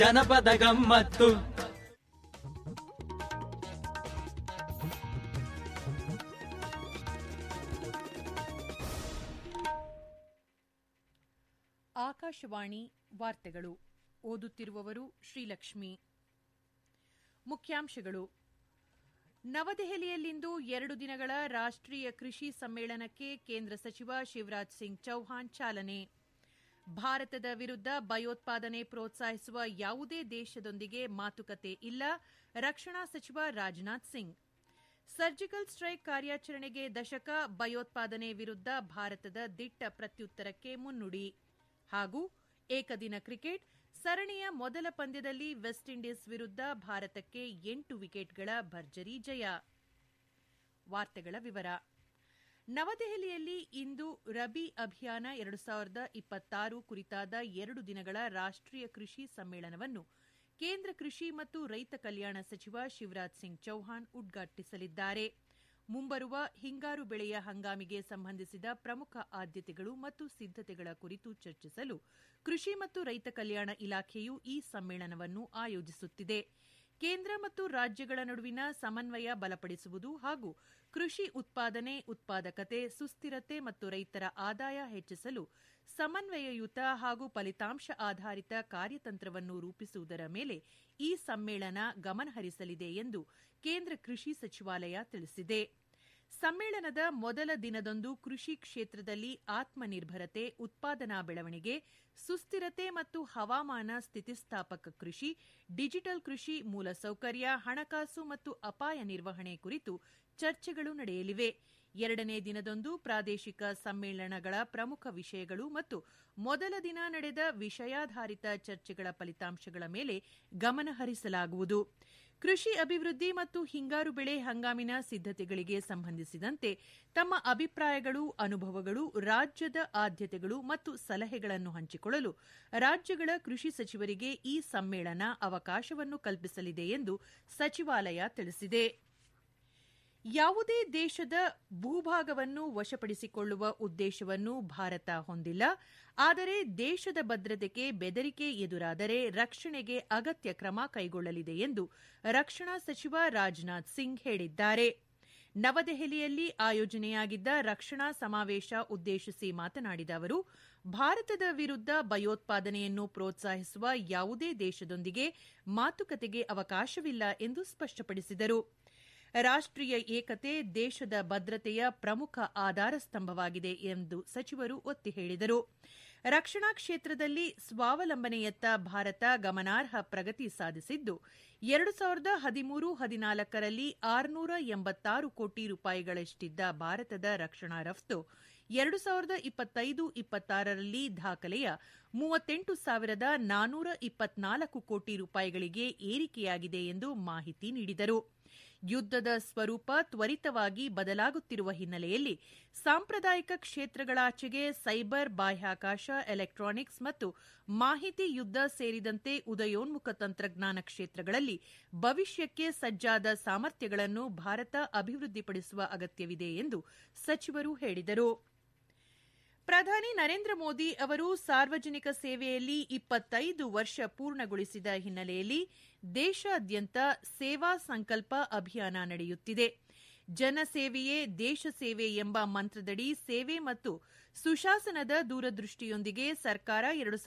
ಜನಪದ ಗಮ್ಮತ್ತು ಆಕಾಶವಾಣಿ ವಾರ್ತೆಗಳು ಓದುತ್ತಿರುವವರು ಶ್ರೀಲಕ್ಷ್ಮಿ ಮುಖ್ಯಾಂಶಗಳು ನವದೆಹಲಿಯಲ್ಲಿಂದು ಎರಡು ದಿನಗಳ ರಾಷ್ಟ್ರೀಯ ಕೃಷಿ ಸಮ್ಮೇಳನಕ್ಕೆ ಕೇಂದ್ರ ಸಚಿವ ಶಿವರಾಜ್ ಸಿಂಗ್ ಚೌಹಾಣ್ ಚಾಲನೆ ಭಾರತದ ವಿರುದ್ಧ ಭಯೋತ್ಪಾದನೆ ಪ್ರೋತ್ಸಾಹಿಸುವ ಯಾವುದೇ ದೇಶದೊಂದಿಗೆ ಮಾತುಕತೆ ಇಲ್ಲ ರಕ್ಷಣಾ ಸಚಿವ ರಾಜನಾಥ್ ಸಿಂಗ್ ಸರ್ಜಿಕಲ್ ಸ್ಟ್ರೈಕ್ ಕಾರ್ಯಾಚರಣೆಗೆ ದಶಕ ಭಯೋತ್ಪಾದನೆ ವಿರುದ್ಧ ಭಾರತದ ದಿಟ್ಟ ಪ್ರತ್ಯುತ್ತರಕ್ಕೆ ಮುನ್ನುಡಿ ಹಾಗೂ ಏಕದಿನ ಕ್ರಿಕೆಟ್ ಸರಣಿಯ ಮೊದಲ ಪಂದ್ಯದಲ್ಲಿ ವೆಸ್ಟ್ ಇಂಡೀಸ್ ವಿರುದ್ಧ ಭಾರತಕ್ಕೆ ಎಂಟು ವಿಕೆಟ್ಗಳ ಭರ್ಜರಿ ಜಯ ವಾರ್ತೆಗಳ ವಿವರ ನವದೆಹಲಿಯಲ್ಲಿ ಇಂದು ರಬಿ ಅಭಿಯಾನ ಎರಡು ಸಾವಿರದ ಇಪ್ಪತ್ತಾರು ಕುರಿತಾದ ಎರಡು ದಿನಗಳ ರಾಷ್ಟ್ರೀಯ ಕೃಷಿ ಸಮ್ಮೇಳನವನ್ನು ಕೇಂದ್ರ ಕೃಷಿ ಮತ್ತು ರೈತ ಕಲ್ಯಾಣ ಸಚಿವ ಶಿವರಾಜ್ ಸಿಂಗ್ ಚೌಹಾಣ್ ಉದ್ಘಾಟಿಸಲಿದ್ದಾರೆ ಮುಂಬರುವ ಹಿಂಗಾರು ಬೆಳೆಯ ಹಂಗಾಮಿಗೆ ಸಂಬಂಧಿಸಿದ ಪ್ರಮುಖ ಆದ್ಯತೆಗಳು ಮತ್ತು ಸಿದ್ದತೆಗಳ ಕುರಿತು ಚರ್ಚಿಸಲು ಕೃಷಿ ಮತ್ತು ರೈತ ಕಲ್ಯಾಣ ಇಲಾಖೆಯು ಈ ಸಮ್ಮೇಳನವನ್ನು ಆಯೋಜಿಸುತ್ತಿದೆ ಕೇಂದ್ರ ಮತ್ತು ರಾಜ್ಯಗಳ ನಡುವಿನ ಸಮನ್ವಯ ಬಲಪಡಿಸುವುದು ಹಾಗೂ ಕೃಷಿ ಉತ್ಪಾದನೆ ಉತ್ಪಾದಕತೆ ಸುಸ್ಥಿರತೆ ಮತ್ತು ರೈತರ ಆದಾಯ ಹೆಚ್ಚಿಸಲು ಸಮನ್ವಯಯುತ ಹಾಗೂ ಫಲಿತಾಂಶ ಆಧಾರಿತ ಕಾರ್ಯತಂತ್ರವನ್ನು ರೂಪಿಸುವುದರ ಮೇಲೆ ಈ ಸಮ್ಮೇಳನ ಗಮನಹರಿಸಲಿದೆ ಎಂದು ಕೇಂದ್ರ ಕೃಷಿ ಸಚಿವಾಲಯ ತಿಳಿಸಿದೆ ಸಮ್ಮೇಳನದ ಮೊದಲ ದಿನದಂದು ಕೃಷಿ ಕ್ಷೇತ್ರದಲ್ಲಿ ಆತ್ಮನಿರ್ಭರತೆ ಉತ್ಪಾದನಾ ಬೆಳವಣಿಗೆ ಸುಸ್ಥಿರತೆ ಮತ್ತು ಹವಾಮಾನ ಸ್ಥಿತಿಸ್ಥಾಪಕ ಕೃಷಿ ಡಿಜಿಟಲ್ ಕೃಷಿ ಮೂಲಸೌಕರ್ಯ ಹಣಕಾಸು ಮತ್ತು ಅಪಾಯ ನಿರ್ವಹಣೆ ಕುರಿತು ಚರ್ಚೆಗಳು ನಡೆಯಲಿವೆ ಎರಡನೇ ದಿನದಂದು ಪ್ರಾದೇಶಿಕ ಸಮ್ಮೇಳನಗಳ ಪ್ರಮುಖ ವಿಷಯಗಳು ಮತ್ತು ಮೊದಲ ದಿನ ನಡೆದ ವಿಷಯಾಧಾರಿತ ಚರ್ಚೆಗಳ ಫಲಿತಾಂಶಗಳ ಮೇಲೆ ಗಮನಹರಿಸಲಾಗುವುದು ಕೃಷಿ ಅಭಿವೃದ್ಧಿ ಮತ್ತು ಹಿಂಗಾರು ಬೆಳೆ ಹಂಗಾಮಿನ ಸಿದ್ದತೆಗಳಿಗೆ ಸಂಬಂಧಿಸಿದಂತೆ ತಮ್ಮ ಅಭಿಪ್ರಾಯಗಳು ಅನುಭವಗಳು ರಾಜ್ಯದ ಆದ್ಯತೆಗಳು ಮತ್ತು ಸಲಹೆಗಳನ್ನು ಹಂಚಿಕೊಳ್ಳಲು ರಾಜ್ಯಗಳ ಕೃಷಿ ಸಚಿವರಿಗೆ ಈ ಸಮ್ಮೇಳನ ಅವಕಾಶವನ್ನು ಕಲ್ಪಿಸಲಿದೆ ಎಂದು ಸಚಿವಾಲಯ ತಿಳಿಸಿದೆ ಯಾವುದೇ ದೇಶದ ಭೂಭಾಗವನ್ನು ವಶಪಡಿಸಿಕೊಳ್ಳುವ ಉದ್ದೇಶವನ್ನು ಭಾರತ ಹೊಂದಿಲ್ಲ ಆದರೆ ದೇಶದ ಭದ್ರತೆಗೆ ಬೆದರಿಕೆ ಎದುರಾದರೆ ರಕ್ಷಣೆಗೆ ಅಗತ್ಯ ಕ್ರಮ ಕೈಗೊಳ್ಳಲಿದೆ ಎಂದು ರಕ್ಷಣಾ ಸಚಿವ ರಾಜನಾಥ್ ಸಿಂಗ್ ಹೇಳಿದ್ದಾರೆ ನವದೆಹಲಿಯಲ್ಲಿ ಆಯೋಜನೆಯಾಗಿದ್ದ ರಕ್ಷಣಾ ಸಮಾವೇಶ ಉದ್ದೇಶಿಸಿ ಮಾತನಾಡಿದ ಅವರು ಭಾರತದ ವಿರುದ್ಧ ಭಯೋತ್ಪಾದನೆಯನ್ನು ಪ್ರೋತ್ಸಾಹಿಸುವ ಯಾವುದೇ ದೇಶದೊಂದಿಗೆ ಮಾತುಕತೆಗೆ ಅವಕಾಶವಿಲ್ಲ ಎಂದು ಸ್ಪಷ್ಟಪಡಿಸಿದರು ರಾಷ್ಟ್ರೀಯ ಏಕತೆ ದೇಶದ ಭದ್ರತೆಯ ಪ್ರಮುಖ ಆಧಾರ ಸ್ತಂಭವಾಗಿದೆ ಎಂದು ಸಚಿವರು ಒತ್ತಿ ಹೇಳಿದರು ರಕ್ಷಣಾ ಕ್ಷೇತ್ರದಲ್ಲಿ ಸ್ವಾವಲಂಬನೆಯತ್ತ ಭಾರತ ಗಮನಾರ್ಹ ಪ್ರಗತಿ ಸಾಧಿಸಿದ್ದು ಎರಡು ಸಾವಿರದ ಹದಿಮೂರು ಹದಿನಾಲ್ಕರಲ್ಲಿ ಆರುನೂರ ಎಂಬತ್ತಾರು ಕೋಟಿ ರೂಪಾಯಿಗಳಷ್ಟಿದ್ದ ಭಾರತದ ರಕ್ಷಣಾ ರಫ್ತು ಎರಡು ಸಾವಿರದ ಇಪ್ಪತ್ತೈದು ಇಪ್ಪತ್ತಾರರಲ್ಲಿ ದಾಖಲೆಯ ಮೂವತ್ತೆಂಟು ಸಾವಿರದ ನಾನೂರ ಇಪ್ಪತ್ನಾಲ್ಕು ಕೋಟಿ ರೂಪಾಯಿಗಳಿಗೆ ಏರಿಕೆಯಾಗಿದೆ ಎಂದು ಮಾಹಿತಿ ನೀಡಿದರು ಯುದ್ದದ ಸ್ವರೂಪ ತ್ವರಿತವಾಗಿ ಬದಲಾಗುತ್ತಿರುವ ಹಿನ್ನೆಲೆಯಲ್ಲಿ ಸಾಂಪ್ರದಾಯಿಕ ಕ್ಷೇತ್ರಗಳಾಚೆಗೆ ಸೈಬರ್ ಬಾಹ್ಯಾಕಾಶ ಎಲೆಕ್ಟ್ರಾನಿಕ್ಸ್ ಮತ್ತು ಮಾಹಿತಿ ಯುದ್ದ ಸೇರಿದಂತೆ ಉದಯೋನ್ಮುಖ ತಂತ್ರಜ್ಞಾನ ಕ್ಷೇತ್ರಗಳಲ್ಲಿ ಭವಿಷ್ಯಕ್ಕೆ ಸಜ್ಜಾದ ಸಾಮರ್ಥ್ಯಗಳನ್ನು ಭಾರತ ಅಭಿವೃದ್ಧಿಪಡಿಸುವ ಅಗತ್ಯವಿದೆ ಎಂದು ಸಚಿವರು ಹೇಳಿದರು ಪ್ರಧಾನಿ ನರೇಂದ್ರ ಮೋದಿ ಅವರು ಸಾರ್ವಜನಿಕ ಸೇವೆಯಲ್ಲಿ ಇಪ್ಪತ್ತೈದು ವರ್ಷ ಪೂರ್ಣಗೊಳಿಸಿದ ಹಿನ್ನೆಲೆಯಲ್ಲಿ ದೇಶಾದ್ಯಂತ ಸೇವಾ ಸಂಕಲ್ಪ ಅಭಿಯಾನ ನಡೆಯುತ್ತಿದೆ ಜನಸೇವೆಯೇ ದೇಶ ಸೇವೆ ಎಂಬ ಮಂತ್ರದಡಿ ಸೇವೆ ಮತ್ತು ಸುಶಾಸನದ ದೂರದೃಷ್ಟಿಯೊಂದಿಗೆ ಸರ್ಕಾರ ಎರಡು